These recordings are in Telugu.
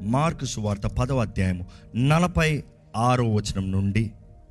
మార్కు సువార్త పదవ అధ్యాయము నలభై ఆరో వచనం నుండి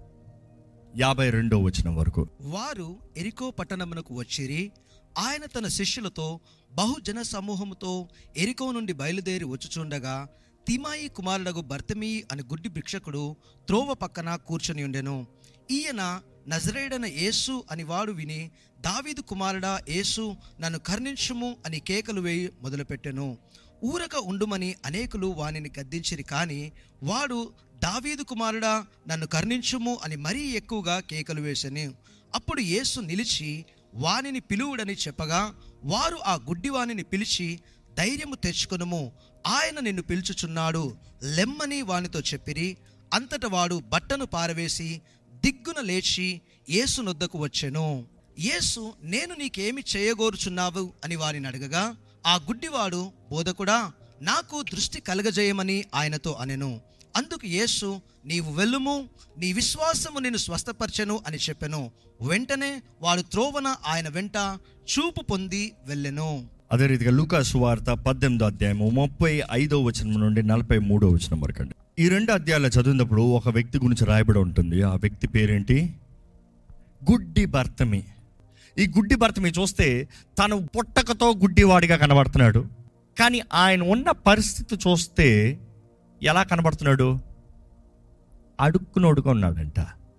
యాభై రెండో వచనం వరకు వారు ఎరికో పట్టణమునకు వచ్చిరి ఆయన తన శిష్యులతో బహుజన సమూహముతో ఎరికో నుండి బయలుదేరి వచ్చుచుండగా తిమాయి కుమారుడగు బర్తమీ అని గుడ్డి భిక్షకుడు త్రోవ పక్కన కూర్చొని ఉండెను ఈయన నజరేడన యేసు అని వాడు విని దావీదు కుమారుడా యేసు నన్ను కర్ణించుము అని కేకలు వేయి మొదలుపెట్టెను ఊరక ఉండుమని అనేకులు వానిని గద్దించిరి కానీ వాడు దావీదు కుమారుడా నన్ను కర్ణించుము అని మరీ ఎక్కువగా కేకలు వేసెను అప్పుడు యేసు నిలిచి వానిని పిలువుడని చెప్పగా వారు ఆ గుడ్డివానిని పిలిచి ధైర్యము తెచ్చుకొనుము ఆయన నిన్ను పిలుచుచున్నాడు లెమ్మని వానితో చెప్పిరి అంతట వాడు బట్టను పారవేసి దిగ్గున లేచి యేసు నొద్దకు వచ్చెను యేసు నేను నీకేమి చేయగోరుచున్నావు అని వారిని అడగగా ఆ గుడ్డివాడు బోధకుడా నాకు దృష్టి కలగజేయమని ఆయనతో అనెను అందుకు యేసు నీవు వెళ్ళుము నీ విశ్వాసము నేను స్వస్థపరచెను అని చెప్పెను వెంటనే వాడు త్రోవన ఆయన వెంట చూపు పొంది వెళ్ళెను అదే రీతిగా లూకా సువార్త పద్దెనిమిదో అధ్యాయము ముప్పై ఐదో వచనం నుండి నలభై మూడో వచనం వరకు అండి ఈ రెండు అధ్యాయాలు చదివినప్పుడు ఒక వ్యక్తి గురించి రాయబడి ఉంటుంది ఆ వ్యక్తి పేరేంటి గుడ్డి భర్తమి ఈ గుడ్డి భర్తమి చూస్తే తను పుట్టకతో గుడ్డివాడిగా కనబడుతున్నాడు కానీ ఆయన ఉన్న పరిస్థితి చూస్తే ఎలా కనబడుతున్నాడు అడుక్కునోడుగా ఉన్నాడంట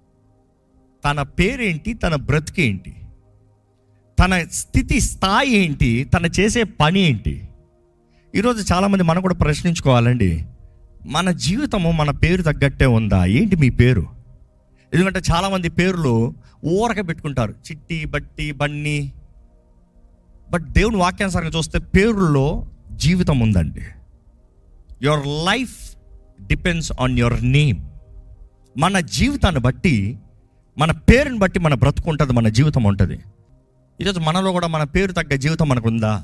తన పేరేంటి తన బ్రతికేంటి తన స్థితి స్థాయి ఏంటి తన చేసే పని ఏంటి ఈరోజు చాలామంది మనం కూడా ప్రశ్నించుకోవాలండి మన జీవితము మన పేరు తగ్గట్టే ఉందా ఏంటి మీ పేరు ఎందుకంటే చాలామంది పేర్లు ఊరక పెట్టుకుంటారు చిట్టి బట్టి బన్ని బట్ దేవుని వాక్యానుసారంగా చూస్తే పేరుల్లో జీవితం ఉందండి your life depends on your name మన జీవితాన్ని బట్టి మన పేరుని బట్టి మన బ్రతుకు ఉంటుంది మన జీవితం ఉంటుంది ఈరోజు మనలో కూడా మన పేరు తగ్గ జీవితం మనకుందా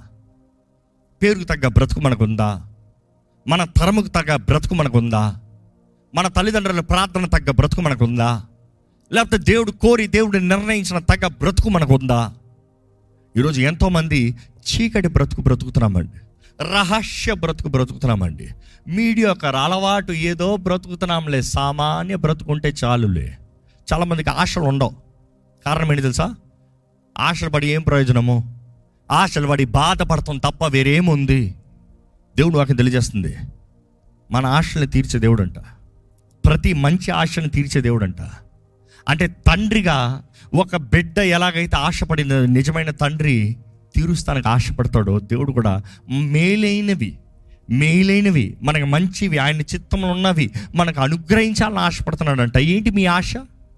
పేరుకు తగ్గ బ్రతుకు మనకుందా మన తరముకు తగ్గ బ్రతుకు మనకుందా మన తల్లిదండ్రుల ప్రార్థన తగ్గ బ్రతుకు మనకుందా లేకపోతే దేవుడు కోరి దేవుడు నిర్ణయించిన తగ్గ బ్రతుకు మనకుందా ఈరోజు ఎంతోమంది చీకటి బ్రతుకు బ్రతుకుతున్నామండి రహస్య బ్రతుకు బ్రతుకుతున్నామండి మీడియాకర్ అలవాటు ఏదో బ్రతుకుతున్నాంలే సామాన్య బ్రతుకుంటే చాలులే చాలామందికి ఆశలు ఉండవు కారణం ఏంటి తెలుసా ఆశలు పడి ఏం ప్రయోజనము ఆశలు పడి బాధపడతాం తప్ప వేరేముంది దేవుడు వాకి తెలియజేస్తుంది మన ఆశల్ని తీర్చే దేవుడు అంట ప్రతి మంచి ఆశను తీర్చే దేవుడు అంట అంటే తండ్రిగా ఒక బిడ్డ ఎలాగైతే ఆశపడిన నిజమైన తండ్రి తీరుస్తానికి ఆశపడతాడో దేవుడు కూడా మేలైనవి మేలైనవి మనకు మంచివి ఆయన చిత్తంలో ఉన్నవి మనకు అనుగ్రహించాలని ఆశపడుతున్నాడంట ఏంటి మీ ఆశ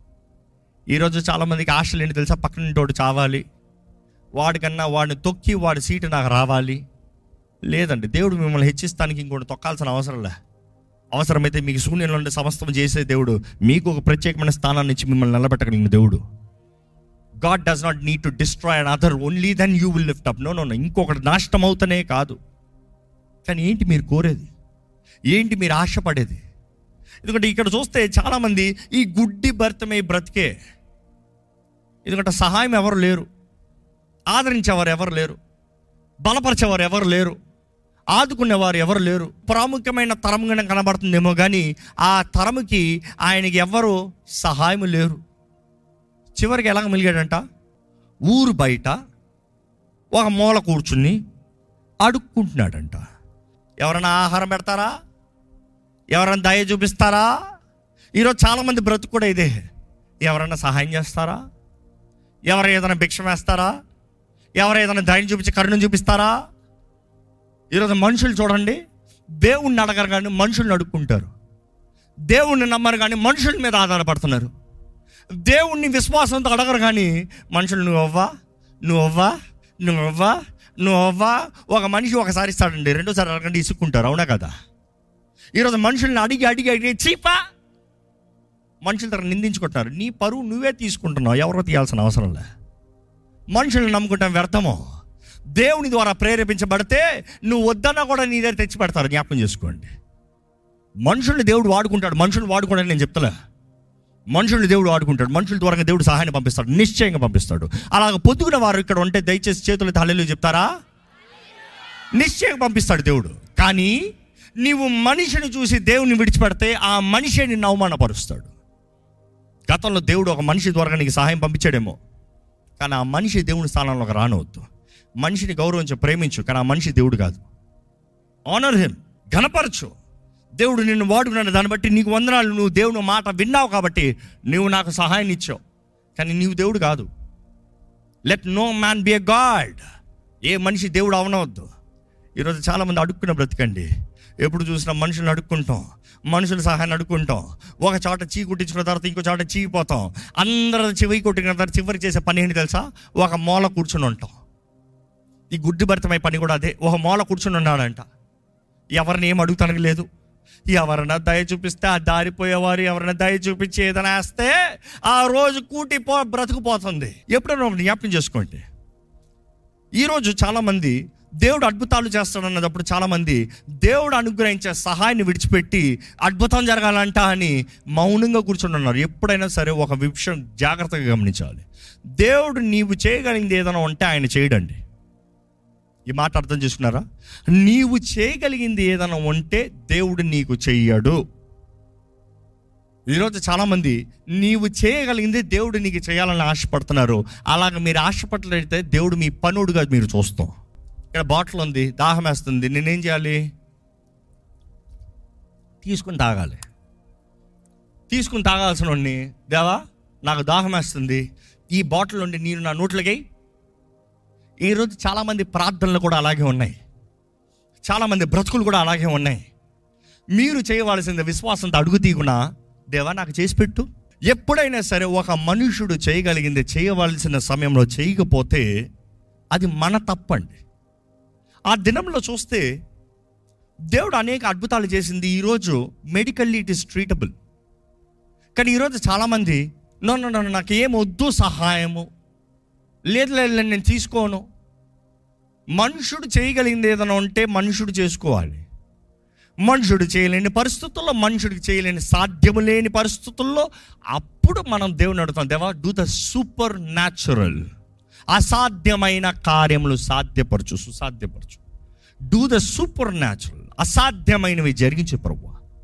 ఈరోజు చాలామందికి ఆశలు ఏంటి తెలుసా పక్కన తోడు చావాలి వాడికన్నా వాడిని తొక్కి వాడి సీటు నాకు రావాలి లేదండి దేవుడు మిమ్మల్ని హెచ్చిస్తానికి ఇంకోటి తొక్కాల్సిన అవసరం లే అవసరమైతే మీకు శూన్యంలో ఉండే సమస్తం చేసే దేవుడు మీకు ఒక ప్రత్యేకమైన స్థానాన్ని ఇచ్చి మిమ్మల్ని నిలబెట్టగలిగిన దేవుడు God does not need to destroy and other only then you will lift up no no ఇంకొకటి నాశనం అవుతనే కాదు కానీ ఏంటి మీరు కోరేది ఏంటి మీరు ఆశపడేది ఎందుకంటే ఇక్కడ చూస్తే చాలామంది ఈ గుడ్డి భర్తమే బ్రతికే ఎందుకంటే సహాయం ఎవరు లేరు ఆదరించేవారు ఎవరు లేరు బలపరిచేవారు ఎవరు లేరు ఆదుకునేవారు ఎవరు లేరు ప్రాముఖ్యమైన తరంగా కనబడుతుందేమో కానీ ఆ తరముకి ఆయనకి ఎవరు సహాయం లేరు చివరికి ఎలాగ మిలిగాడంట ఊరు బయట ఒక మూల కూర్చుని అడుక్కుంటున్నాడంట ఎవరైనా ఆహారం పెడతారా ఎవరైనా దయ చూపిస్తారా ఈరోజు చాలామంది బ్రతుకు కూడా ఇదే ఎవరైనా సహాయం చేస్తారా ఎవరు ఏదైనా భిక్ష వేస్తారా ఎవరు ఏదైనా దయం చూపించి కరుణం చూపిస్తారా ఈరోజు మనుషులు చూడండి దేవుణ్ణి అడగరు కానీ మనుషుల్ని అడుక్కుంటారు దేవుణ్ణి నమ్మరు కానీ మనుషుల మీద ఆధారపడుతున్నారు దేవుణ్ణి విశ్వాసంతో అడగరు కానీ మనుషులు నువ్వు అవ్వా నువ్వు అవ్వా నువ్వు అవ్వా నువ్వు అవ్వా ఒక మనిషి ఒకసారి ఇస్తాడండి రెండోసారి అడగండి ఇసుక్కుంటారు అవునా కదా ఈరోజు మనుషుల్ని అడిగి అడిగి అడిగి చీపా మనుషుల దగ్గర నిందించుకుంటున్నారు నీ పరువు నువ్వే తీసుకుంటున్నావు ఎవరో తీయాల్సిన అవసరం లే మనుషుల్ని నమ్ముకుంటాం వ్యర్థము దేవుని ద్వారా ప్రేరేపించబడితే నువ్వు వద్దన్నా కూడా నీ దగ్గర తెచ్చి పెడతారు జ్ఞాపకం చేసుకోండి మనుషుల్ని దేవుడు వాడుకుంటాడు మనుషుల్ని వాడుకోవడానికి నేను చెప్తలే మనుషుల్ని దేవుడు వాడుకుంటాడు మనుషుల ద్వారా దేవుడు సహాయాన్ని పంపిస్తాడు నిశ్చయంగా పంపిస్తాడు అలాగ పొద్దుకున్న వారు ఇక్కడ ఉంటే దయచేసి చేతులు హల్లెలూయా చెప్తారా నిశ్చయంగా పంపిస్తాడు దేవుడు కానీ నీవు మనిషిని చూసి దేవుని విడిచిపెడితే ఆ మనిషి నిన్ను అవమానపరుస్తాడు గతంలో దేవుడు ఒక మనిషి ద్వారా నీకు సహాయం పంపించాడేమో కానీ ఆ మనిషి దేవుని స్థానంలోకి రానవద్దు మనిషిని గౌరవించి ప్రేమించు కానీ ఆ మనిషి దేవుడు కాదు ఆనర్ హిమ్ ఘనపరచు దేవుడు నిన్ను వాడుకున్నాడు దాన్ని బట్టి నీకు వందనాలు నువ్వు దేవుని మాట విన్నావు కాబట్టి నువ్వు నాకు సహాయం ఇచ్చావు కానీ నీవు దేవుడు కాదు let no man be a God ఏ మనిషి దేవుడు అవనవద్దు ఈరోజు చాలామంది అడుక్కున్న బ్రతకండి ఎప్పుడు చూసినా మనుషులను అడుక్కుంటాం మనుషుల సహాయాన్ని అడుక్కుంటాం ఒక చోట చీ కుట్టించుకున్న తర్వాత ఇంకో చోట చీకిపోతాం అందరూ చెవి కొట్టిన తర్వాత చివరికి చేసే పని ఏంటి తెలుసా ఒక మూల కూర్చుని ఉంటాం ఈ గుడ్డి భరితమై పని కూడా అదే ఒక మూల కూర్చుని ఉన్నాడంట ఎవరిని ఏం అడుగుతానికి లేదు ఎవరైనా దయ చూపిస్తే ఆ దారిపోయేవారు ఎవరైనా దయ చూపించి ఏదైనా వేస్తే ఆ రోజు కూటి పో బ్రతుకుపోతుంది ఎప్పుడైనా ఒకటి జ్ఞాపకం చేసుకోండి ఈరోజు చాలామంది దేవుడు అద్భుతాలు చేస్తాడన్నప్పుడు చాలామంది దేవుడు అనుగ్రహించే సహాయాన్ని విడిచిపెట్టి అద్భుతం జరగాలంట అని మౌనంగా కూర్చుని ఉన్నారు ఎప్పుడైనా సరే ఒక విషయం జాగ్రత్తగా గమనించాలి దేవుడు నీవు చేయగలిగింది ఏదైనా ఉంటే ఆయన చేయడండి ఈ మాట అర్థం చేసుకున్నారా నీవు చేయగలిగింది ఏదైనా ఉంటే దేవుడు నీకు చెయ్యడు ఈరోజు చాలామంది నీవు చేయగలిగింది దేవుడు నీకు చేయాలని ఆశపడుతున్నారు అలాగ మీరు ఆశపడలేఅయితే దేవుడు మీ పనుడుగా మీరు చూస్తాం ఇక్కడ బాటిల్ ఉంది దాహం వేస్తుంది నేనేం చేయాలి తీసుకుని తాగాలి తీసుకుని తాగాల్సిన వాడిని దేవా నాకు దాహం వేస్తుంది ఈ బాటిల్ నుండి నీరు నా నోట్లకి ఈరోజు చాలామంది ప్రార్థనలు కూడా అలాగే ఉన్నాయి చాలామంది బ్రతుకులు కూడా అలాగే ఉన్నాయి మీరు చేయవలసింది విశ్వాసంతో అడుగు తీగునా దేవా నాకు చేసి పెట్టు ఎప్పుడైనా సరే ఒక మనుషుడు చేయగలిగింది చేయవలసిన సమయంలో చేయకపోతే అది మన తప్పండి ఆ దినంలో చూస్తే దేవుడు అనేక అద్భుతాలు చేసింది ఈరోజు మెడికల్లీ ఇట్ ఇస్ ట్రీటబుల్ కానీ ఈరోజు చాలామంది నో నో నో నాకు ఏం వద్దు సహాయము లేదు లేదు లేదు, నేను తీసుకోను మనుషుడు చేయగలిగింది ఏదైనా ఉంటే మనుషుడు చేసుకోవాలి మనుషుడు చేయలేని పరిస్థితుల్లో మనుషుడికి చేయలేని సాధ్యము లేని పరిస్థితుల్లో అప్పుడు మనం దేవుని అడుగుతాం దేవా డూ ద సూపర్ న్యాచురల్ అసాధ్యమైన కార్యములు సాధ్యపరచు సుసాధ్యపరచు డూ ద సూపర్ న్యాచురల్ అసాధ్యమైనవి జరిగించే ప్రభు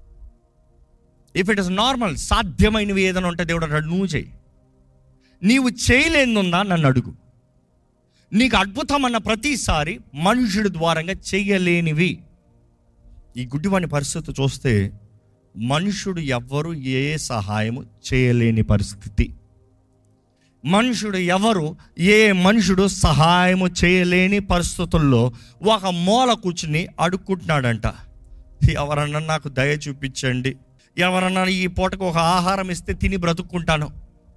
ఇఫ్ ఇట్ ఇస్ నార్మల్ సాధ్యమైనవి ఏదైనా ఉంటే దేవుడు అంటాడు నువ్వు చేయి నీవు చేయలేనుందా నన్ను అడుగు నీకు అద్భుతం అన్న ప్రతిసారి మనుషుడి ద్వారంగా చేయలేనివి ఈ గుడ్డివాని పరిస్థితి చూస్తే మనుషుడు ఎవ్వరు ఏ సహాయము చేయలేని పరిస్థితి మనుషుడు ఎవరు ఏ మనుషుడు సహాయము చేయలేని పరిస్థితుల్లో ఒక మూల కూర్చుని అడుక్కుంటున్నాడంట ఎవరన్నా నాకు దయ చూపించండి ఎవరన్నా ఈ పూటకు ఒక ఆహారం ఇస్తే తిని బ్రతుక్కుంటాను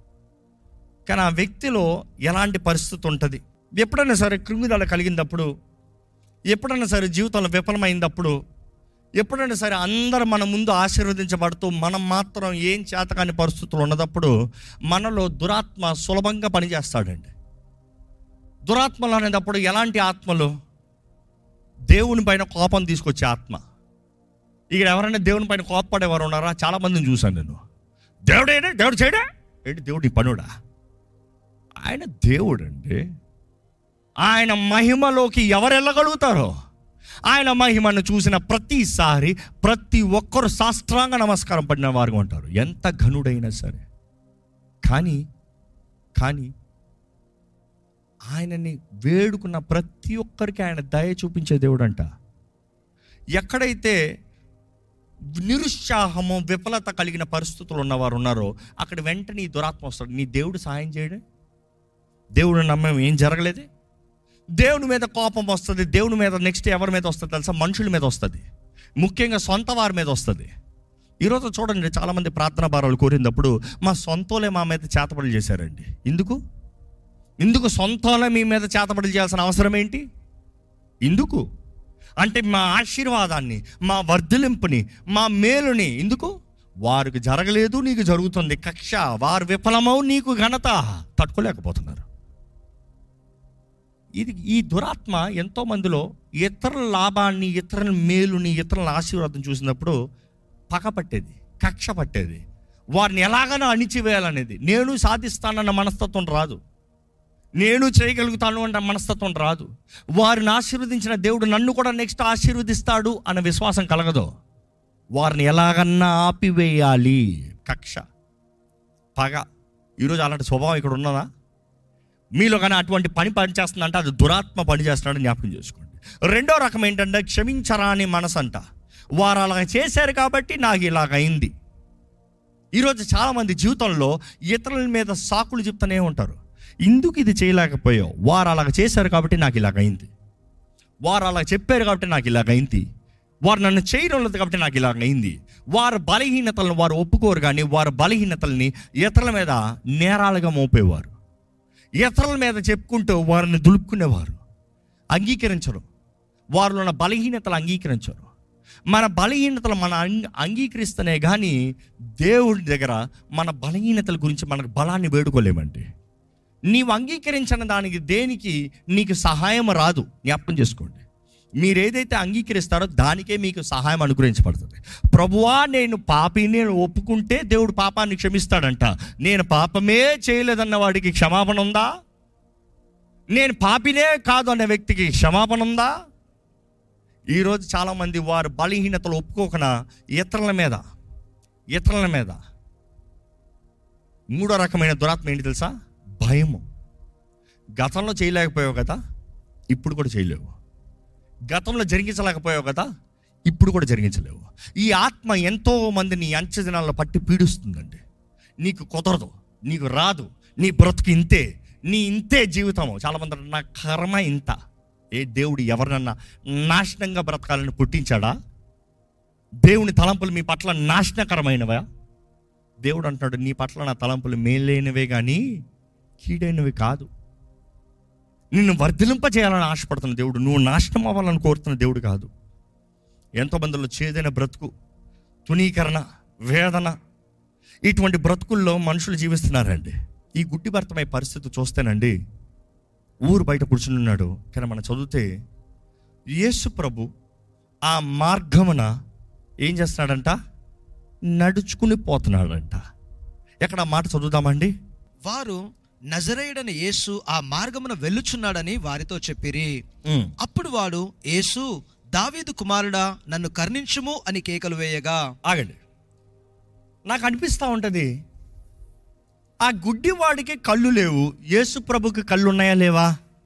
కానీ ఆ వ్యక్తిలో ఎలాంటి పరిస్థితి ఉంటుంది ఎప్పుడైనా సరే కృంగిదల కలిగినప్పుడు ఎప్పుడైనా సరే జీవితంలో విఫలమైనప్పుడు ఎప్పుడైనా సరే అందరు మన ముందు ఆశీర్వదించబడుతూ మనం మాత్రం ఏం చేతకాని పరిస్థితులు ఉన్నదప్పుడు మనలో దురాత్మ సులభంగా పనిచేస్తాడండి దురాత్మలు అనేటప్పుడు ఎలాంటి ఆత్మలు దేవుని పైన కోపం తీసుకొచ్చే ఆత్మ ఇక్కడ ఎవరైనా దేవుని పైన కోపపడేవారు ఉన్నారా చాలా మందిని చూశాను నేను దేవుడేనా దేవుడు చేయడా ఏంటి దేవుడు నీ పనుడా ఆయన దేవుడు అండి ఆయన మహిమలోకి ఎవరు వెళ్ళగలుగుతారో ఆయన మహిమను చూసిన ప్రతిసారి ప్రతి ఒక్కరు సాష్టాంగ నమస్కారం పడిన వారు ఉంటారు ఎంత ఘనుడైనా సరే కానీ కానీ ఆయనని వేడుకున్న ప్రతి ఒక్కరికి ఆయన దయ చూపించే దేవుడు అంట ఎక్కడైతే నిరుత్సాహము విఫలత కలిగిన పరిస్థితులు ఉన్నవారు ఉన్నారో అక్కడ వెంటనే ఈ దురాత్మ వస్తాడు నీ దేవుడు సాయం చేయడం దేవుడు నమ్మం ఏం జరగలేదే దేవుని మీద కోపం వస్తుంది దేవుని మీద నెక్స్ట్ ఎవరి మీద వస్తుంది తెలుసా మనుషుల మీద వస్తుంది ముఖ్యంగా సొంత వారి మీద వస్తుంది ఈరోజు చూడండి చాలామంది ప్రార్థన భారాలు కోరినప్పుడు మా సొంతోలే మా మీద చేతబడులు చేశారండి ఎందుకు ఎందుకు సొంతోలే మీ మీద చేతబడులు చేయాల్సిన అవసరం ఏంటి ఎందుకు అంటే మా ఆశీర్వాదాన్ని మా వర్ధలింపుని మా మేలుని ఎందుకు వారికి జరగలేదు నీకు జరుగుతుంది కక్ష వారు విఫలమవు నీకు ఘనత తట్టుకోలేకపోతున్నారు ఇది ఈ దురాత్మ ఎంతో మందిలో ఇతరుల లాభాన్ని ఇతరుల మేలుని ఇతరుల ఆశీర్వాదం చూసినప్పుడు పగ పట్టేది కక్ష పట్టేది వారిని ఎలాగైనా అణిచివేయాలనేది నేను సాధిస్తానన్న మనస్తత్వం రాదు నేను చేయగలుగుతాను అంటే మనస్తత్వం రాదు వారిని ఆశీర్వదించిన దేవుడు నన్ను కూడా నెక్స్ట్ ఆశీర్వదిస్తాడు అన్న విశ్వాసం కలగదు వారిని ఎలాగన్నా ఆపివేయాలి కక్ష పగ ఈరోజు అలాంటి స్వభావం ఇక్కడ ఉన్నదా మీలో కానీ అటువంటి పని పనిచేస్తుందంటే అది దురాత్మ పని చేస్తున్నాడని జ్ఞాపకం చేసుకోండి రెండో రకం ఏంటంటే క్షమించరాని మనసు అంట వారు అలా చేశారు కాబట్టి నాకు ఇలాగ అయింది ఈరోజు చాలామంది జీవితంలో ఇతరుల మీద సాకులు చెప్తూనే ఉంటారు ఎందుకు ఇది చేయలేకపోయావు వారు అలాగ చేశారు కాబట్టి నాకు ఇలాగ అయింది వారు అలా చెప్పారు కాబట్టి నాకు ఇలాగ అయింది వారు నన్ను చేయడం లేదు కాబట్టి నాకు ఇలాగ అయింది వారి బలహీనతలను వారు ఒప్పుకోరు కానీ వారి బలహీనతల్ని ఇతరుల మీద నేరాలుగా మోపేవారు ఇతరుల మీద చెప్పుకుంటూ వారిని దులుపుకునేవారు అంగీకరించరు వారిలో ఉన్న బలహీనతలు అంగీకరించరు మన బలహీనతలు మన అంగ- అంగీకరిస్తేనే కానీ దేవుడి దగ్గర మన బలహీనతల గురించి మనకు బలాన్ని వేడుకోలేమండి నీవు అంగీకరించిన దానికి దేనికి నీకు సహాయం రాదు జ్ఞాపకం చేసుకోండి మీరు ఏదైతే అంగీకరిస్తారో దానికే మీకు సహాయం అనుగ్రహించబడుతుంది ప్రభువా నేను పాపి నేను ఒప్పుకుంటే దేవుడు పాపాన్ని క్షమిస్తాడంట నేను పాపమే చేయలేదన్న వాడికి క్షమాపణ ఉందా నేను పాపినే కాదు అనే వ్యక్తికి క్షమాపణ ఉందా ఈరోజు చాలామంది వారు బలహీనతలు ఒప్పుకోకుండా ఇతరుల మీద ఇతరుల మీద మూడో రకమైన దురాత్మ ఏంటి తెలుసా భయము గతంలో చేయలేకపోయావు కదా ఇప్పుడు కూడా చేయలేవు గతంలో జరిగించలేకపోయావు కదా ఇప్పుడు కూడా జరిగించలేవు ఈ ఆత్మ ఎంతో మందిని అంచె దినాల్లో పట్టి పీడిస్తుందండి నీకు కుదరదు నీకు రాదు నీ బ్రతుకు ఇంతే నీ ఇంతే జీవితము చాలామంది అంటారు, నా కర్మ ఇంత ఏ దేవుడు ఎవరినన్నా నాశనంగా బ్రతకాలని పుట్టించాడా దేవుని తలంపులు మీ పట్ల నాశనకరమైనవా దేవుడు అంటున్నాడు నీ పట్ల నా తలంపులు మేలైనవే కానీ కీడైనవి కాదు నిన్ను వర్ధిలింప చేయాలని ఆశపడుతున్న దేవుడు నువ్వు నాశనం అవ్వాలని కోరుతున్న దేవుడు కాదు ఎంతో మందిలో చేదైన బ్రతుకు తునీకరణ వేదన ఇటువంటి బ్రతుకుల్లో మనుషులు జీవిస్తున్నారండి ఈ గుడ్డి భర్తమై పరిస్థితి చూస్తేనండి ఊరు బయట కూర్చున్నాడు కానీ మనం చదివితే యేసు ప్రభు ఆ మార్గమున ఏం చేస్తున్నాడంట నడుచుకుని పోతున్నాడంట ఎక్కడ ఆ మాట చదువుదామండి వారు నజరేయుడని యేసు ఆ మార్గమున వెళ్ళుచున్నాడని వారితో చెప్పిరి ఉమ్. అప్పుడు వాడు యేసు దావీదు కుమారుడా నన్ను కర్ణించుము అని కేకలు వేయగా ఆగండి నాకు అనిపిస్తూ ఉంటుంది ఆ గుడ్డివాడికి కళ్ళు లేవు యేసు ప్రభుకి కళ్ళు ఉన్నాయా లేవా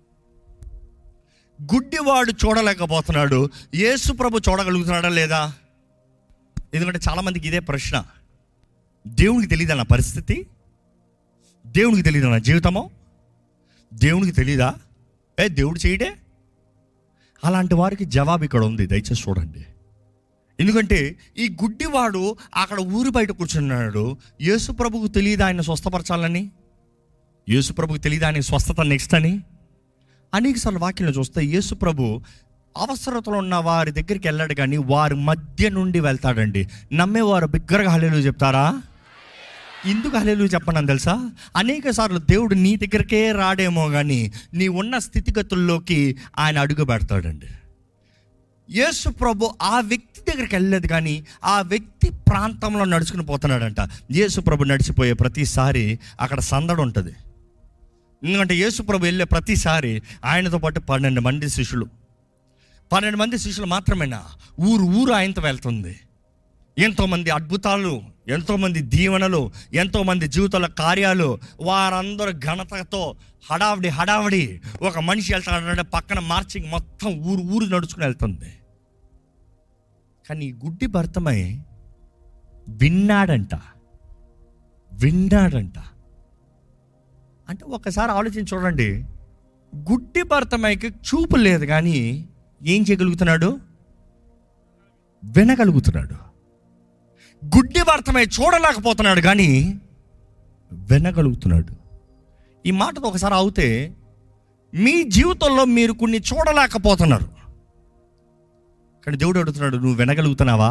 గుడ్డివాడు చూడలేకపోతున్నాడు యేసు ప్రభు చూడగలుగుతున్నాడా లేదా ఎందుకంటే చాలామందికి ఇదే ప్రశ్న దేవునికి తెలియదా నా పరిస్థితి దేవునికి తెలియదా నా జీవితమో దేవునికి తెలీదా ఏ దేవుడు చేయడే అలాంటి వారికి జవాబు ఇక్కడ ఉంది దయచేసి చూడండి ఎందుకంటే ఈ గుడ్డివాడు అక్కడ ఊరి బయట కూర్చున్నాడు యేసు ప్రభుకు తెలియదు ఆయన స్వస్థపరచాలని యేసు ప్రభుకు తెలియదు ఆయన స్వస్థత నెక్స్ట్ అని అనేకసార్లు వాక్యంలో చూస్తే యేసు ప్రభు అవసరతలో ఉన్న వారి దగ్గరికి వెళ్ళాడు కానీ వారి మధ్య నుండి వెళ్తాడండి నమ్మేవారు బిగ్గరగా హలేలు చెప్తారా ఎందుకు హలేలు చెప్పనని తెలుసా అనేక సార్లు దేవుడు నీ దగ్గరికే రాడేమో కానీ నీ ఉన్న స్థితిగతుల్లోకి ఆయన అడుగు పెడతాడండి యేసు ప్రభు ఆ వ్యక్తి దగ్గరికి వెళ్ళలేదు కానీ ఆ వ్యక్తి ప్రాంతంలో నడుచుకుని పోతున్నాడంట యేసు ప్రభు నడిచిపోయే ప్రతిసారి అక్కడ సందడి ఉంటుంది ఎందుకంటే యేసు ప్రభు వెళ్ళే ప్రతిసారి ఆయనతో పాటు పన్నెండు మంది శిష్యులు పన్నెండు మంది శిష్యులు మాత్రమేనా ఊరు ఊరు ఆయనతో వెళ్తుంది ఎంతోమంది అద్భుతాలు ఎంతోమంది దీవెనలు ఎంతోమంది జీవితాల కార్యాలు వారందరూ ఘనతతో హడావిడి హడావిడి ఒక మనిషి వెళ్తాడంటే పక్కన మార్చింగ్ మొత్తం ఊరు ఊరు నడుచుకుని వెళ్తుంది కానీ ఈ గుడ్డి భర్తమై విన్నాడంట విన్నాడంట అంటే ఒకసారి ఆలోచించి చూడండి గుడ్డి భర్తమైకి చూపు లేదు కానీ ఏం చేయగలుగుతున్నాడు వినగలుగుతున్నాడు గుడ్డి భర్తమై చూడలేకపోతున్నాడు కానీ వినగలుగుతున్నాడు ఈ మాటతో ఒకసారి అవుతే మీ జీవితంలో మీరు కొన్ని చూడలేకపోతున్నారు కానీ దేవుడు అడుగుతున్నాడు నువ్వు వినగలుగుతున్నావా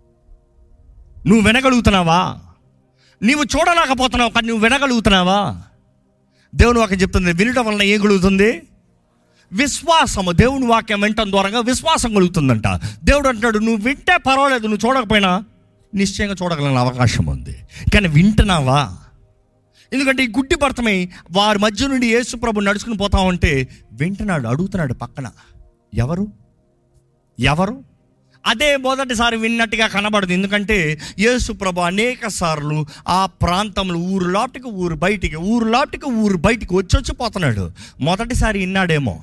నువ్వు వినగలుగుతున్నావా నీవు చూడలేకపోతున్నావు కానీ నువ్వు వినగలుగుతున్నావా దేవుని వాక్యం చెప్తుంది వినడం వలన ఏం కలుగుతుంది విశ్వాసము దేవుని వాక్యం వినటం ద్వారా విశ్వాసం కలుగుతుందంట దేవుడు అంటున్నాడు నువ్వు వింటే పర్వాలేదు నువ్వు చూడకపోయినా నిశ్చయంగా చూడగలిగిన అవకాశం ఉంది కానీ వింటున్నావా ఎందుకంటే ఈ గుడ్డి భర్తమై వారి మధ్య నుండి యేసు ప్రభు నడుచుకుని పోతా ఉంటే వింటున్నాడు అడుగుతున్నాడు పక్కన ఎవరు ఎవరు అదే మొదటిసారి విన్నట్టుగా కనబడదు ఎందుకంటే యేసు ప్రభు అనేక సార్లు ఆ ప్రాంతంలో ఊరు లోపటికి ఊరు బయటికి ఊరు లోపటికి ఊరు బయటికి వచ్చి వచ్చి పోతున్నాడు మొదటిసారి విన్నాడేమో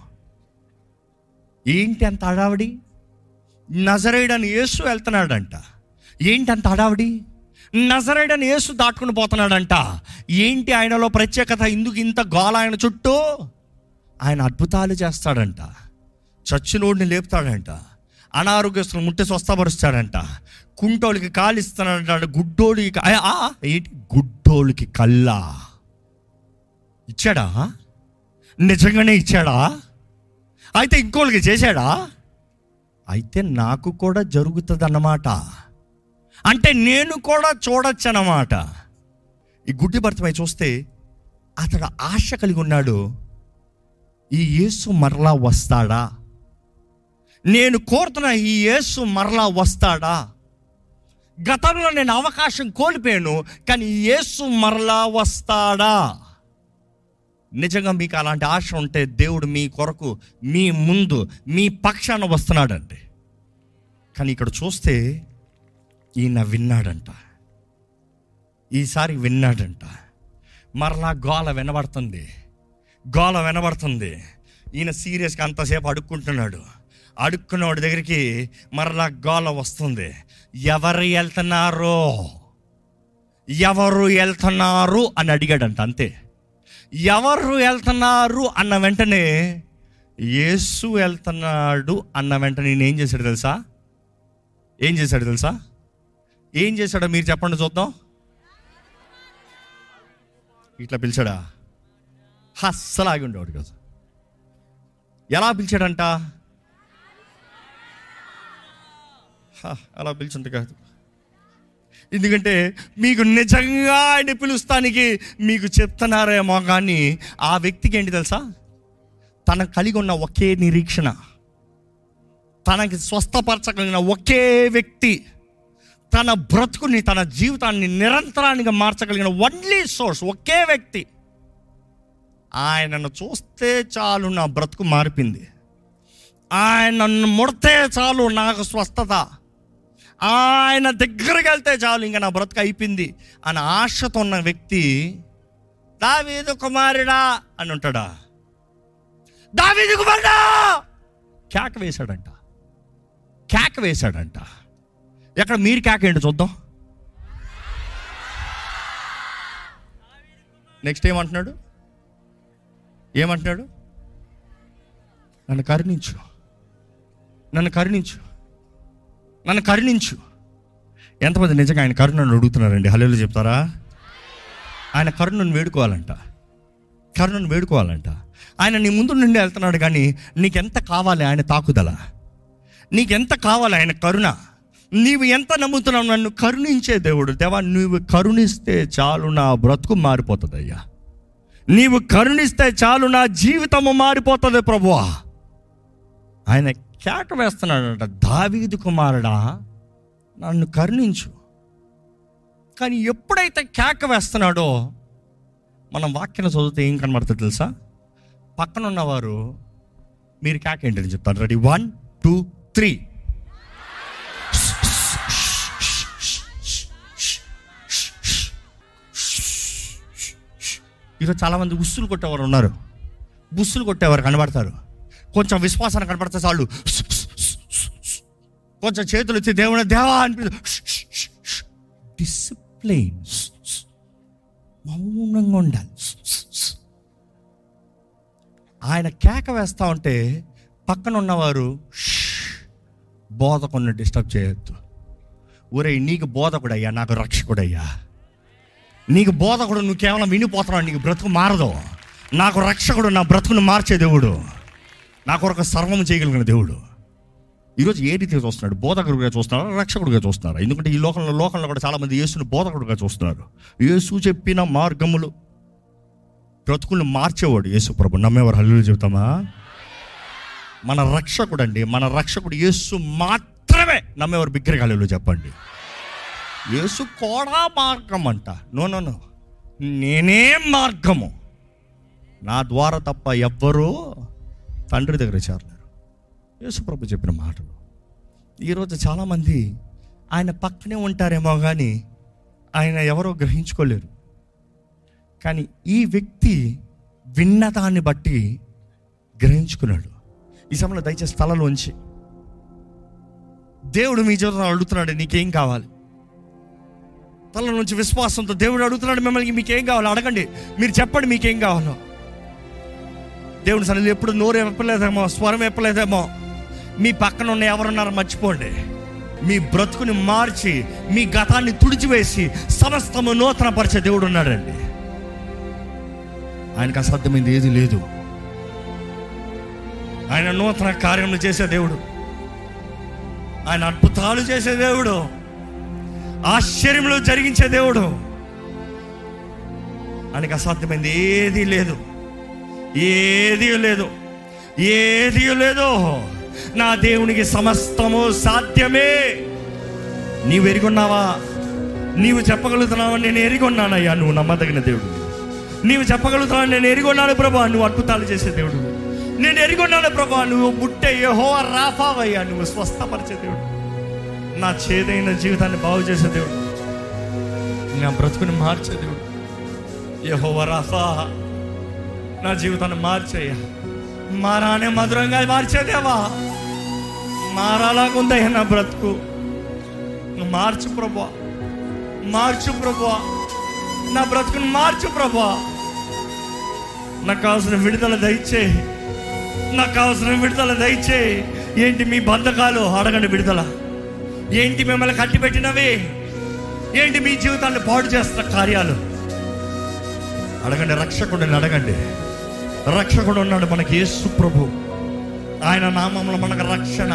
ఏంటి అంత హడావిడి నజరేడని యేసు వెళ్తున్నాడంట ఏంటి అంత హడావిడి నజరేడని యేసు దాటుకుని పోతున్నాడంట ఏంటి ఆయనలో ప్రత్యేకత ఇందుకు ఇంత గోల ఆయన చుట్టూ ఆయన అద్భుతాలు చేస్తాడంట చచ్చినోడిని లేపుతాడంట అనారోగ్యస్తులు ముట్టి స్వస్థపరుస్తాడంట కుంటోళ్ళకి కాలు ఇస్తాడంట గుడ్డోడికి ఆ, ఆ, ఏంటి గుడ్డోళ్ళకి కల్లా ఇచ్చాడా నిజంగానే ఇచ్చాడా అయితే ఇంకోళ్ళకి చేశాడా అయితే నాకు కూడా జరుగుతుంది అన్నమాట అంటే నేను కూడా చూడొచ్చు అన్నమాట ఈ గుడ్డి భర్తమై చూస్తే అతడు ఆశ కలిగి ఉన్నాడు ఈ యేసు మరలా వస్తాడా నేను కోరుతున్న ఈ యేసు మరలా వస్తాడా గతంలో నేను అవకాశం కోల్పోయాను కానీ ఈ యేసు మరలా వస్తాడా నిజంగా మీకు అలాంటి ఆశ ఉంటే దేవుడు మీ కొరకు మీ ముందు మీ పక్షాన వస్తున్నాడండి కానీ ఇక్కడ చూస్తే ఈయన విన్నాడంట ఈసారి విన్నాడంట మరలా గోల వినబడుతుంది గోల వినబడుతుంది ఈయన సీరియస్గా అంతసేపు అడుక్కుంటున్నాడు అడుక్కున్నవాడి దగ్గరికి మరలా గోల వస్తుంది ఎవరు వెళ్తున్నారు ఎవరు వెళ్తున్నారు అని అడిగాడంట అంతే ఎవరు వెళ్తున్నారు అన్న వెంటనే యేసు వెళ్తున్నాడు అన్న వెంటనే నేను ఏం చేశాడు తెలుసా ఏం చేశాడు తెలుసా ఏం చేశాడో మీరు చెప్పండి చూద్దాం ఇట్లా పిలిచాడా అస్సలు ఆగి ఉండేవాడు కదా ఎలా పిలిచాడంట హ, అలా పిలిచుంటే కాదు ఎందుకంటే మీకు నిజంగా ఆయన పిలుస్తానికి మీకు చెప్తున్నారేమో కానీ ఆ వ్యక్తికి ఏంటి తెలుసా తన కలిగి ఉన్న ఒకే నిరీక్షణ తనకి స్వస్థపరచగలిగిన ఒకే వ్యక్తి తన బ్రతుకుని తన జీవితాన్ని నిరంతరానికి మార్చగలిగిన ఓన్లీ సోర్స్ ఒకే వ్యక్తి ఆయనను చూస్తే చాలు నా బ్రతుకు మారిపింది ఆయన నన్ను ముడితే చాలు నాకు స్వస్థత ఆయన దగ్గరికి వెళ్తే చాలు ఇంకా నా బ్రతుకు అయిపోయింది అని ఆశతో ఉన్న వ్యక్తి దావీదు కుమారుడా అని ఉంటాడా దావీదు కుమారుడా కేక వేశాడంట కేక వేశాడంట ఎక్కడ మీరు కేక ఏంటి చూద్దాం నెక్స్ట్ ఏమంటున్నాడు ఏమంటున్నాడు నన్ను కరుణించు నన్ను కరుణించు నన్ను కరుణించు ఎంతమంది నిజంగా ఆయన కరుణను అడుగుతున్నారండి హలో చెప్తారా ఆయన కరుణను వేడుకోవాలంట కరుణను వేడుకోవాలంట ఆయన నీ ముందు నుండి వెళ్తున్నాడు కానీ నీకెంత కావాలి ఆయన తాకుదల నీకెంత కావాలి ఆయన కరుణ నీవు ఎంత నమ్ముతున్నావు నన్ను కరుణించే దేవుడు దేవా నువ్వు కరుణిస్తే చాలు నా బ్రతుకు మారిపోతుంది అయ్యా నీవు కరుణిస్తే చాలు నా జీవితము మారిపోతుంది ప్రభువా ఆయన కేక వేస్తున్నాడంట దావీదు కుమారుడా నన్ను కరుణించు కానీ ఎప్పుడైతే కేక వేస్తున్నాడో మనం వాక్యం చదివితే ఏం కనబడుతుంది తెలుసా పక్కన ఉన్నవారు మీరు కేక ఏంటని చెప్తారు రెడీ వన్ టూ త్రీ ఈరోజు చాలామంది ఉస్సులు కొట్టేవారు ఉన్నారు బుస్సులు కొట్టేవారు కనబడతారు కొంచెం విశ్వాసాన్ని కనబడితే చాలు కొంచెం చేతులు వచ్చి దేవుని దేవా అనిపి డిసిప్లైన్ మౌనంగా ఉండాలి ఆయన కేక వేస్తా ఉంటే పక్కన ఉన్నవారు బోధకుని డిస్టర్బ్ చేయొద్దు ఒరే నీకు బోధకుడయ్యా నాకు రక్షకుడయ్యా నీకు బోధకుడు నువ్వు కేవలం వినిపోతున్నావు నీకు బ్రతుకు మారదు నాకు రక్షకుడు నా బ్రతుకును మార్చే దేవుడు నా కొరకు సర్వం చేయగలిగిన దేవుడు ఈరోజు ఏ రీతిగా చూస్తున్నాడు బోధకుడుగా చూస్తున్నారా రక్షకుడుగా చూస్తున్నారా ఎందుకంటే ఈ లోకంలో లోకంలో కూడా చాలామంది యేసుని బోధకుడుగా చూస్తున్నారు యేసు చెప్పిన మార్గములు బ్రతుకులను మార్చేవాడు యేసు ప్రభు నమ్మేవారు హల్లు చెబుతామా మన రక్షకుడు అండి మన రక్షకుడు యేసు మాత్రమే నమ్మేవారు బిగ్గరగా హల్లు చెప్పండి యేసు కూడా మార్గం అంట నో నో నో నేనే మార్గము నా ద్వారా తప్ప ఎవ్వరూ తండ్రి దగ్గర చేరలేరు యేసుప్రభు చెప్పిన మాటలు ఈరోజు చాలామంది ఆయన పక్కనే ఉంటారేమో కానీ ఆయన ఎవరో గ్రహించుకోలేరు కానీ ఈ వ్యక్తి విన్నదాన్ని బట్టి గ్రహించుకున్నాడు ఈ సమయంలో దయచేసి స్థలంలోంచి దేవుడు మీ జీవితంలో అడుగుతున్నాడు నీకేం కావాలి తల నుంచి విశ్వాసంతో దేవుడు అడుగుతున్నాడు మిమ్మల్ని మీకేం కావాలో అడగండి మీరు చెప్పండి మీకేం కావాలో దేవుని సన్నిధిలో ఎప్పుడు నోరు ఎప్పలేదేమో స్వరం ఎప్పలేదేమో మీ పక్కన ఉన్న ఎవరున్నారో మర్చిపోండి మీ బ్రతుకుని మార్చి మీ గతాన్ని తుడిచివేసి సమస్తము నూతన పరిచే దేవుడు ఉన్నాడండి ఆయనకు అసాధ్యమైంది ఏది లేదు ఆయన నూతన కార్యములు చేసే దేవుడు ఆయన అద్భుతాలు చేసే దేవుడు ఆశ్చర్యములు జరిగించే దేవుడు ఆయనకు అసాధ్యమైంది ఏది లేదు ఏది లేదు ఏది లేదు నా దేవునికి సమస్తము సాధ్యమే నీవు ఎరిగొన్నావా నీవు చెప్పగలుగుతున్నావా నేను ఎరిగొన్నానయ్యా నువ్వు నమ్మదగిన దేవుడు నీవు చెప్పగలుగుతున్నావు నేను ఎరిగొన్నాను ప్రభా నువ్వు అద్భుతాలు చేసే దేవుడు నేను ఎరిగొన్నాను ప్రభా నువ్వు బుట్టే యహో రాఫావయ్యా నువ్వు స్వస్థపరిచే దేవుడు నా చేదైన జీవితాన్ని బాగు చేసే దేవుడు నా బ్రతుకుని మార్చే దేవుడు యహో రాఫా నా జీవితాన్ని మార్చేయ్యా మారానే మధురంగా మార్చేదేవా మారాలాగుందయ్యా నా బ్రతుకు నువ్వు మార్చు ప్రభా మార్చు ప్రభా నా బ్రతుకుని మార్చు ప్రభా నాకు కావాల్సిన విడుదల దయచేయి నాకు కావాల్సిన విడుదల దయచేయి ఏంటి మీ బంధకాలు అడగండి విడుదల ఏంటి మిమ్మల్ని కట్టిపెట్టినవి ఏంటి మీ జీవితాన్ని పాడు చేస్తున్న కార్యాలు అడగండి రక్షకుడిని అడగండి రక్షకుడు ఉన్నాడు మనకి యేసు ప్రభు ఆయన నామంలో మనకు రక్షణ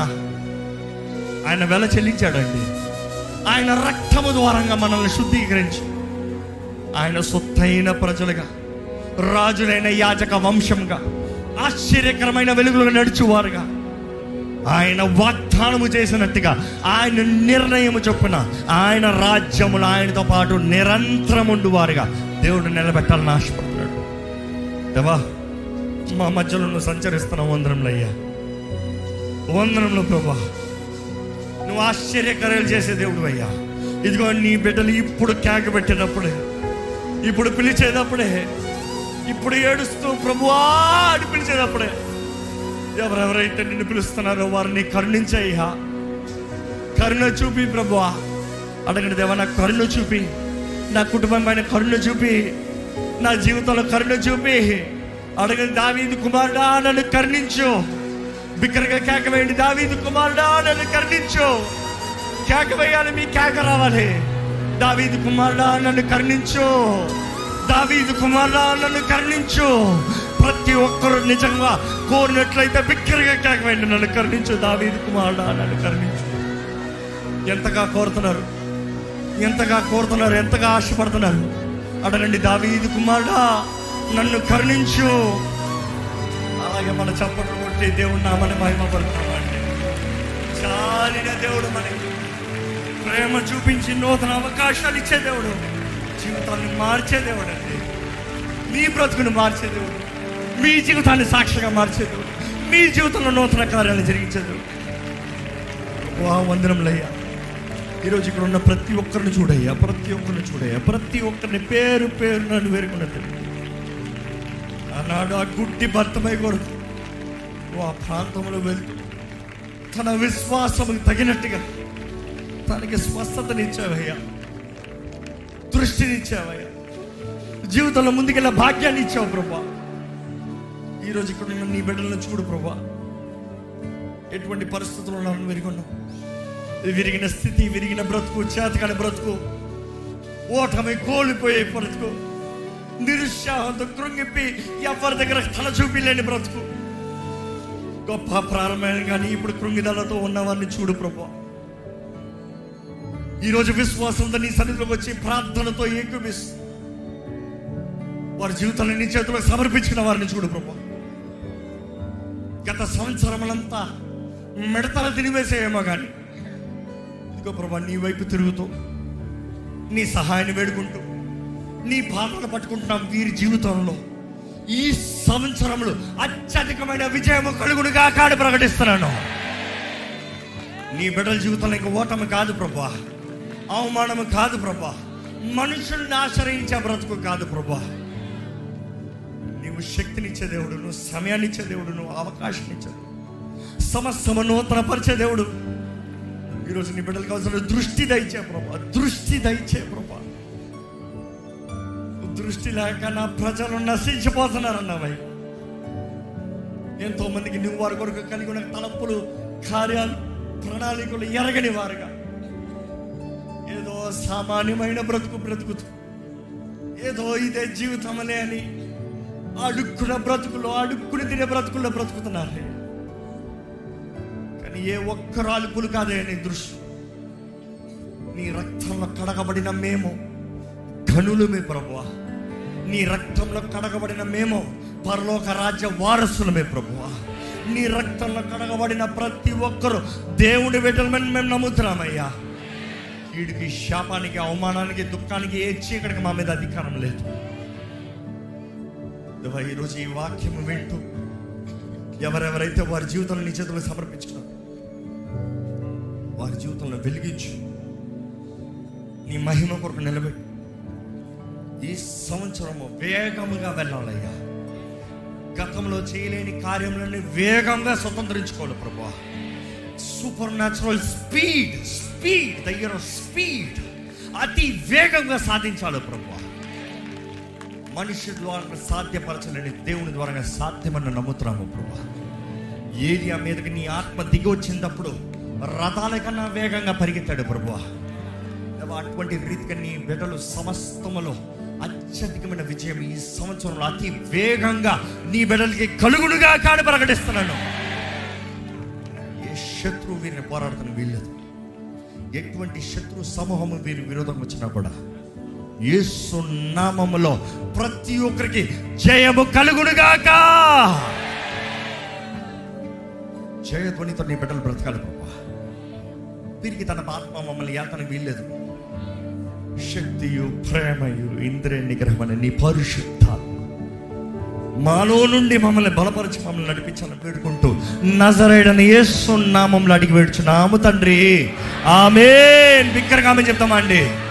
ఆయన వెల చెల్లించాడండి ఆయన రక్తము ద్వారంగా మనల్ని శుద్ధీకరించి ఆయన సొత్తైన ప్రజలుగా రాజులైన యాజక వంశంగా ఆశ్చర్యకరమైన వెలుగులుగా నడుచువారుగా ఆయన వాగ్దానము చేసినట్టుగా ఆయన నిర్ణయము చొప్పున ఆయన రాజ్యములు ఆయనతో పాటు నిరంతరం ఉండువారుగా దేవుడు నిలబెట్టాలని ఆశపడుతున్నాడు దేవా మా మధ్యలో నువ్వు సంచరిస్తున్నావు వందనంలో అయ్యా వందనంలో ప్రభా నువ్వు ఆశ్చర్యకరాలు చేసే దేవుడు అయ్యా ఇదిగో నీ బిడ్డలు ఇప్పుడు కేక పెట్టేటప్పుడే ఇప్పుడు పిలిచేటప్పుడే ఇప్పుడు ఏడుస్తూ ప్రభువా అని పిలిచేటప్పుడే ఎవరెవరైతే నిన్ను పిలుస్తున్నారో వారిని కరుణించయ్యా కరుణ చూపి ప్రభువా అడగండి దేవా నాకు కరుణ చూపి నా కుటుంబం పైన కరుణ చూపి నా జీవితంలో కరుణ చూపి అడగండి దావీదు కుమారుడా నన్ను కరుణించు బిక్కరగా కేక వేయండి దావీదు కుమారుడా నన్ను కరుణించు కేక వేయాలి మీ కేక రావాలి దావీదు కుమారుడా నన్ను కరుణించు దావీదు కుమారుడా నన్ను కరుణించు ప్రతి ఒక్కరు నిజంగా కోరినట్లయితే బిక్కరగా కేక వేయండి నన్ను కరుణించు దావీదు కుమారుడా నన్ను కరుణించు ఎంతగా కోరుతున్నారు ఎంతగా కోరుతున్నారు ఎంతగా ఆశపడుతున్నారు అడగండి దావీదు కుమారుడా నన్ను కరుణించు అలాగే మన చప్పట్లు కొట్టి దేవుడు నామని మహిమపడుతున్నామండి చాలిన దేవుడు మనకి ప్రేమ చూపించి నూతన అవకాశాలు ఇచ్చే దేవుడు జీవితాన్ని మార్చే దేవుడు అండి మీ బ్రతుకుని మార్చే దేవుడు మీ జీవితాన్ని సాక్షిగా మార్చే దేవుడు మీ జీవితంలో నూతన కార్యాలు జరిగించే దేవుడు వా వందనంలయ్యా ఈరోజు ఇక్కడ ఉన్న ప్రతి ఒక్కరిని చూడయ్యా ప్రతి ఒక్కరిని చూడయ్యా ప్రతి ఒక్కరిని పేరు పేరు నన్ను వేరుకున్నట్టు ఆనాడు ఆ గుడ్డి భర్తమై కొడుకు ఆ ప్రాంతంలో వెళ్తూ తన విశ్వాసముకు తగినట్టుగా తనకి స్వస్థతనిచ్చావయ్యా దృష్టినిచ్చావయ్యా జీవితంలో ముందుకెళ్ళే భాగ్యాన్ని ఇచ్చావు ప్రభా ఈరోజు ఇక్కడ ఉన్న నీ బిడ్డలను చూడు ప్రభా ఎటువంటి పరిస్థితుల్లో ఉన్నారని విరిగొన్నావు విరిగిన స్థితి విరిగిన బ్రతుకు చేతకాని బ్రతుకు ఓటమి కోల్పోయే బ్రతుకు నిరుత్సాహంతో కృంగిప్పి ఎవరి దగ్గర తల చూపిలేని బ్రతుకు గొప్ప ప్రారంభమైన కానీ ఇప్పుడు కృంగిదలతో ఉన్నవారిని చూడు ప్రభు ఈరోజు విశ్వాసంతో నీ సన్నిధిలోకి వచ్చి ప్రార్థనతో ఏకమిస్తూ వారి జీవితాన్ని నీ చేతిలో సమర్పించిన వారిని చూడు ప్రభు గత సంవత్సరములంతా మిడతలు తినివేసేయేమో కానీ ఇదిగో ప్రభా నీ వైపు తిరుగుతూ నీ సహాయాన్ని వేడుకుంటూ నీ పాటలు పట్టుకుంటున్నాం వీరి జీవితంలో ఈ సంవత్సరంలో అత్యధికమైన విజయము కలుగుడుగా కాడు ప్రకటిస్తున్నాను నీ బిడ్డల జీవితంలో ఇంక ఓటమి కాదు ప్రభా అవమానము కాదు ప్రభా మనుషుల్ని ఆశ్రయించే బ్రతుకు కాదు ప్రభా నీవు శక్తినిచ్చే దేవుడు నువ్వు సమయాన్ని ఇచ్చే దేవుడు నువ్వు అవకాశం ఇచ్చే దేవుడు. సమస్తము నూతనపరిచే దేవుడు ఈరోజు నీ బిడ్డలకు అవసరం దృష్టి దయచే ప్రభా దృష్టి దయచే ప్రభా దృష్టి లేక నా ప్రజలు నశించిపోతున్నారన్నావై ఎంతో మందికి నువ్వు వారి కొరకు కలిగి ఉన్న తలపులు కార్యాలు ప్రణాళికలు ఎరగని వారుగా ఏదో సామాన్యమైన బ్రతుకు బ్రతుకుతూ ఏదో ఇదే జీవితమలే అని అడుక్కున్న బ్రతుకులో అడుక్కుని తినే బ్రతుకుల్లో బ్రతుకుతున్నారు కానీ ఏ ఒక్కరు అలుపులు కాదే నీ దృష్టి నీ రక్తంలో కడగబడిన మేము ఘనులమే ప్రభువా నీ రక్తంలో కడగబడిన మేము పరలోక రాజ్య వారసులమే ప్రభువా నీ రక్తంలో కడగబడిన ప్రతి ఒక్కరు దేవుడి బిడ్డలమని మేము నమ్ముతున్నామయ్యా వీడికి శాపానికి అవమానానికి దుఃఖానికి ఏ చీకటికి మా మీద అధికారం లేదు దేవా, ఈరోజు ఈ వాక్యము వింటూ ఎవరెవరైతే వారి జీవితంలో నీ చేతులకు సమర్పించుకున్నారు వారి జీవితంలో వెలిగించు నీ మహిమ కొరకు నిలబెట్టు ఈ సంవత్సరము వేగముగా వెళ్ళాలయ్యా గతంలో చేయలేని కార్యములన్నీ వేగంగా స్వతంత్రించుకోవాలి ప్రభా సూపర్ న్యాచురల్ స్పీడ్ స్పీడ్ దగ్గర స్పీడ్ అతి వేగంగా సాధించాలి ప్రభా మనిషి ద్వారా సాధ్యపరచలేని దేవుని ద్వారా సాధ్యమని నమ్ముతున్నాము ప్రభా ఏరియా మీదకి నీ ఆత్మ దిగి వచ్చినప్పుడు రథాల కన్నా వేగంగా పరిగెత్తాడు ప్రభా దేవా, అటువంటి రీతిగా నీ బిడ్డలు సమస్తములో అత్యధికమైన విజయం ఈ సంవత్సరంలో అతి వేగంగా నీ బిడ్డలకి కలుగుడుగా కాడి ప్రకటిస్తున్నాను ఏ శత్రువు వీరిని పోరాడుతున్న వీళ్ళదు ఎటువంటి శత్రు సమూహము వీరి విరోధం వచ్చినా కూడా యేసు నామములో ప్రతి ఒక్కరికి జయము కలుగుడుగాక జయధ్వనితో నీ బిడ్డలు బ్రతకాలి ప్రభా వీరికి తన ఆత్మ మమ్మల్ని ఏతనకు వీల్లేదు శక్తియు ప్రేమయు ఇంద్రియ నిగ్రహం నీ పరిశుద్ధ మాలో నుండి మమ్మల్ని బలపరిచి మమ్మల్ని నడిపించాలని వేడుకుంటూ నజరేడని యేసు నామంలో అడిగి వేడుచున్నాము తండ్రి ఆమె బిక్కరగా ఆమె చెప్తామా అండి